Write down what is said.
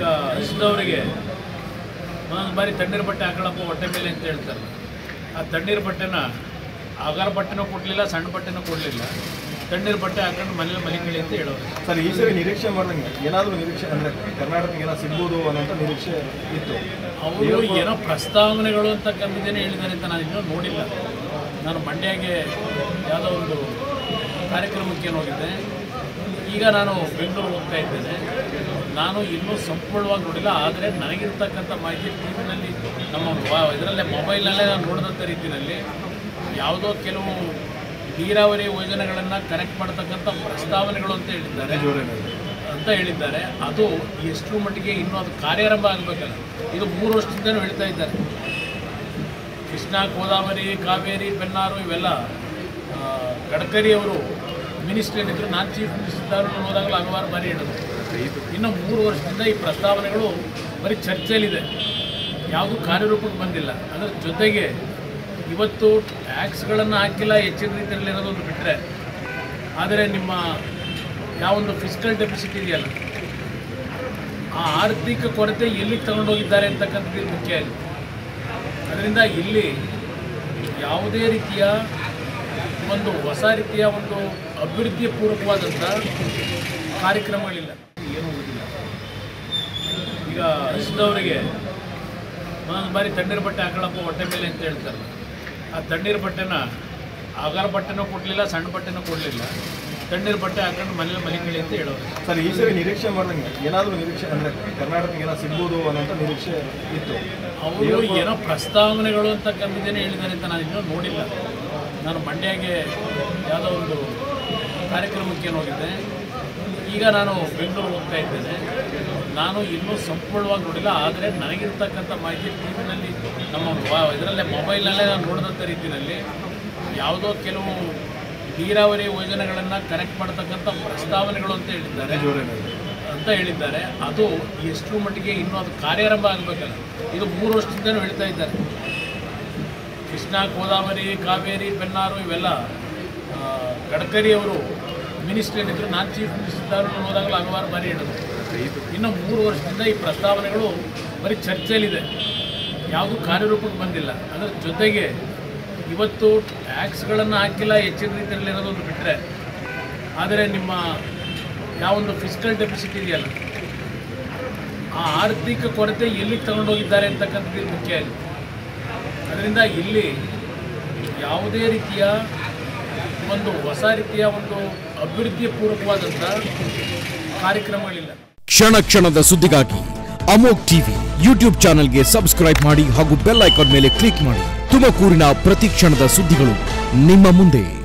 ಈಗ ಹಸಿದವರಿಗೆ ಒಂದೊಂದು ಬಾರಿ ತಣ್ಣೀರು ಬಟ್ಟೆ ಹಾಕೊಳ್ಳಪ್ಪ ಹೊಟ್ಟೆ ಮೇಲೆ ಅಂತ ಹೇಳ್ತಾರೆ ಆ ತಣ್ಣೀರು ಬಟ್ಟೆನ ಅಗರ ಬಟ್ಟೆನೂ ಕೊಡಲಿಲ್ಲ ಸಣ್ಣ ಬಟ್ಟೆನೂ ಕೊಡಲಿಲ್ಲ ತಣ್ಣೀರು ಬಟ್ಟೆ ಹಾಕೊಂಡು ಮನೇಲಿ ಮಲಿಕಳಿ ಅಂತ ಹೇಳೋರು ಸರ್ ಈ ಸರಿ ನಿರೀಕ್ಷೆ ಮಾಡ್ದಂಗೆ ಏನಾದರೂ ನಿರೀಕ್ಷೆ ಅಂದರೆ ಕರ್ನಾಟಕಕ್ಕೆ ಏನೋ ಸಿಗ್ಬೋದು ಅನ್ನೋಂಥ ನಿರೀಕ್ಷೆ ಇತ್ತು ಅವರು ಏನೋ ಪ್ರಸ್ತಾವನೆಗಳು ಅಂತಕ್ಕಂಥದ್ದೇನೆ ಹೇಳಿದ್ದಾರೆ ಅಂತ ನಾನು ಇನ್ನೂ ನೋಡಿಲ್ಲ ನಾನು ಮಂಡ್ಯಗೆ ಯಾವುದೋ ಒಂದು ಕಾರ್ಯಕ್ರಮಕ್ಕೆ ಹೋಗಿದ್ದೆ ಈಗ ನಾನು ಬೆಂಗಳೂರು ಹೋಗ್ತಾ ಇದ್ದೇನೆ ನಾನು ಇನ್ನೂ ಸಂಪೂರ್ಣವಾಗಿ ನೋಡಿಲ್ಲ ಆದರೆ ನನಗಿರ್ತಕ್ಕಂಥ ಮಾಹಿತಿ ಟಿ ವಿನಲ್ಲಿ ನಮ್ಮ ಇದರಲ್ಲೇ ಮೊಬೈಲ್ನಲ್ಲೇ ನಾನು ನೋಡಿದಂಥ ರೀತಿಯಲ್ಲಿ ಯಾವುದೋ ಕೆಲವು ನೀರಾವರಿ ಯೋಜನೆಗಳನ್ನು ಕನೆಕ್ಟ್ ಮಾಡ್ತಕ್ಕಂಥ ಪ್ರಸ್ತಾವನೆಗಳು ಅಂತ ಹೇಳಿದ್ದಾರೆ ಅಂತ ಹೇಳಿದ್ದಾರೆ ಅದು ಎಷ್ಟು ಮಟ್ಟಿಗೆ ಇನ್ನೂ ಅದು ಕಾರ್ಯಾರಂಭ ಆಗಬೇಕಲ್ಲ ಇದು ಮೂರು ವರ್ಷದಿಂದನೂ ಹೇಳ್ತಾ ಇದ್ದಾರೆ ಕೃಷ್ಣ ಗೋದಾವರಿ ಕಾವೇರಿ ಬೆನ್ನಾರು ಇವೆಲ್ಲ ಆ, ಗಡ್ಕರಿ ಅವರು ಮಿನಿಸ್ಟ್ರಿ ಏನಿದ್ರು ನಾನು ಚೀಫ್ ಮಿನಿಸ್ಟರ್ ಇದ್ದವರು ಹೋದಾಗಲೂ ಹಲವಾರು ಬಾರಿ ಹೇಳಿದ್ರು ಇನ್ನು ಮೂರು ವರ್ಷದಿಂದ ಈ ಪ್ರಸ್ತಾವನೆಗಳು ಬರೀ ಚರ್ಚೆಯಲ್ಲಿದೆ ಯಾವುದೂ ಕಾರ್ಯರೂಪಕ್ಕೆ ಬಂದಿಲ್ಲ ಅದರ ಜೊತೆಗೆ ಇವತ್ತು ಟ್ಯಾಕ್ಸ್ಗಳನ್ನು ಹಾಕಿಲ್ಲ ಹೆಚ್ಚಿನ ರೀತಿಯಲ್ಲಿ ಇರೋದೊಂದು ಬಿಟ್ಟರೆ ಆದರೆ ನಿಮ್ಮ ಯಾವೊಂದು ಫಿಸಿಕಲ್ ಡೆಫಿಸಿಟ್ ಇದೆಯಲ್ಲ ಆ ಆರ್ಥಿಕ ಕೊರತೆ ಎಲ್ಲಿಗೆ ತಗೊಂಡೋಗಿದ್ದಾರೆ ಅಂತಕ್ಕಂಥದ್ದು ಇಲ್ಲಿ ಮುಖ್ಯ ಇಲ್ಲಿ ಅದರಿಂದ ಇಲ್ಲಿ ಯಾವುದೇ ರೀತಿಯ ಒಂದು ಹೊಸ ರೀತಿಯ ಒಂದು ಅಭಿವೃದ್ಧಿ ಪೂರ್ವಕವಾದಂಥ ಕಾರ್ಯಕ್ರಮಗಳಿಲ್ಲ ಏನೂ ಉಳಿದಿಲ್ಲ ಈಗ ಹಸಿದವರಿಗೆ ಒಂದೊಂದು ಬಾರಿ ತಣ್ಣೀರು ಬಟ್ಟೆ ಹಾಕೊಳ್ಳಪ್ಪ ಹೊಟ್ಟೆ ಮೇಲೆ ಅಂತ ಹೇಳ್ತಾರೆ ಆ ತಣ್ಣೀರು ಬಟ್ಟೆನ ಅಗರ ಬಟ್ಟೆನೂ ಕೊಡಲಿಲ್ಲ ಸಣ್ಣ ಬಟ್ಟೆನೂ ಕೊಡಲಿಲ್ಲ ತಣ್ಣೀರು ಬಟ್ಟೆ ಹಾಕೊಂಡು ಮನೇಲಿ ಮಲಿಕಳಿ ಅಂತ ಹೇಳೋರು ಸರ್ ಈ ಸರಿ ನಿರೀಕ್ಷೆ ಮಾಡ್ದಂಗೆ ಏನಾದರೂ ನಿರೀಕ್ಷೆ ಅಂದರೆ ಕರ್ನಾಟಕಕ್ಕೆ ಏನೋ ಸಿಗ್ಬೋದು ಅನ್ನೋಂಥ ನಿರೀಕ್ಷೆ ಇತ್ತು ಅವರು ಏನೋ ಪ್ರಸ್ತಾವನೆಗಳು ಅಂತಕ್ಕಂಥದ್ದೇನೆ ಹೇಳಿದ್ದಾರೆ ಅಂತ ನಾನು ಇನ್ನೂ ನೋಡಿಲ್ಲ ನಾನು ಮಂಡ್ಯಗೆ ಯಾವುದೋ ಒಂದು ಕಾರ್ಯಕ್ರಮಕ್ಕೆ ಹೋಗಿದ್ದೆ ಈಗ ನಾನು ಬೆಂಗಳೂರು ಹೋಗ್ತಾ ಇದ್ದೇನೆ ನಾನು ಇನ್ನೂ ಸಂಪೂರ್ಣವಾಗಿ ನೋಡಿಲ್ಲ ಆದರೆ ನನಗಿರ್ತಕ್ಕಂಥ ಮಾಹಿತಿ ಟಿ ವಿನಲ್ಲಿ ನಮ್ಮ ಇದರಲ್ಲೇ ಮೊಬೈಲ್ನಲ್ಲೇ ನಾನು ನೋಡಿದಂಥ ರೀತಿಯಲ್ಲಿ ಯಾವುದೋ ಕೆಲವು ನೀರಾವರಿ ಯೋಜನೆಗಳನ್ನು ಕನೆಕ್ಟ್ ಮಾಡ್ತಕ್ಕಂಥ ಪ್ರಸ್ತಾವನೆಗಳು ಅಂತ ಹೇಳಿದ್ದಾರೆ ಅಂತ ಹೇಳಿದ್ದಾರೆ ಅದು ಎಷ್ಟು ಮಟ್ಟಿಗೆ ಇನ್ನೂ ಅದು ಕಾರ್ಯಾರಂಭ ಆಗಬೇಕಲ್ಲ ಇದು ಮೂರು ವರ್ಷದಿಂದನೂ ಹೇಳ್ತಾ ಇದ್ದಾರೆ ಕೃಷ್ಣ ಗೋದಾವರಿ ಕಾವೇರಿ ಬೆನ್ನಾರು ಇವೆಲ್ಲ ಆ, ಗಡ್ಕರಿ ಅವರು ಮಿನಿಸ್ಟ್ರಿ ಏನಿದ್ರು ನಾನು ಚೀಫ್ ಮಿನಿಸ್ಟರ್ ಇದ್ದವರು ಹೋದಾಗಲೂ ಹಲವಾರು ಬಾರಿ ಹೇಳಿದ್ರು ಇನ್ನು ಮೂರು ವರ್ಷದಿಂದ ಈ ಪ್ರಸ್ತಾವನೆಗಳು ಬರೀ ಚರ್ಚೆಯಲ್ಲಿದೆ ಯಾವುದೂ ಕಾರ್ಯರೂಪಕ್ಕೆ ಬಂದಿಲ್ಲ ಅದರ ಜೊತೆಗೆ ಇವತ್ತು ಟ್ಯಾಕ್ಸ್ಗಳನ್ನು ಹಾಕಿಲ್ಲ ಹೆಚ್ಚಿನ ರೀತಿಯಲ್ಲಿ ಇರೋದೊಂದು ಬಿಟ್ಟರೆ ಆದರೆ ನಿಮ್ಮ ಯಾವೊಂದು ಫಿಸಿಕಲ್ ಡೆಫಿಸಿಟ್ ಇದೆಯಲ್ಲ ಆ ಆರ್ಥಿಕ ಕೊರತೆ ಎಲ್ಲಿಗೆ ತಗೊಂಡೋಗಿದ್ದಾರೆ ಅಂತಕ್ಕಂಥದ್ದು ಇಲ್ಲಿ ಮುಖ್ಯ ಇಲ್ಲಿ ಅದರಿಂದ ಇಲ್ಲಿ ಯಾವುದೇ ರೀತಿಯ ಒಂದು ಹೊಸ ರೀತಿಯ ಒಂದು ಅಭಿವೃದ್ಧಿ ಪೂರ್ವಕವಾದಂಥ ಕಾರ್ಯಕ್ರಮಗಳಿಲ್ಲ ಕ್ಷಣ ಕ್ಷಣದ ಸುದ್ದಿಗಾಗಿ ಅಮೋಕ್ ಟಿವಿ ಯೂಟ್ಯೂಬ್ ಚಾನೆಲ್ಗೆ ಸಬ್ಸ್ಕ್ರೈಬ್ ಮಾಡಿ ಹಾಗೂ ಬೆಲ್ ಐಕಾನ್ ಮೇಲೆ ಕ್ಲಿಕ್ ಮಾಡಿ ತುಮಕೂರಿನ ಪ್ರತಿ ಕ್ಷಣದ ಸುದ್ದಿಗಳು ನಿಮ್ಮ ಮುಂದೆ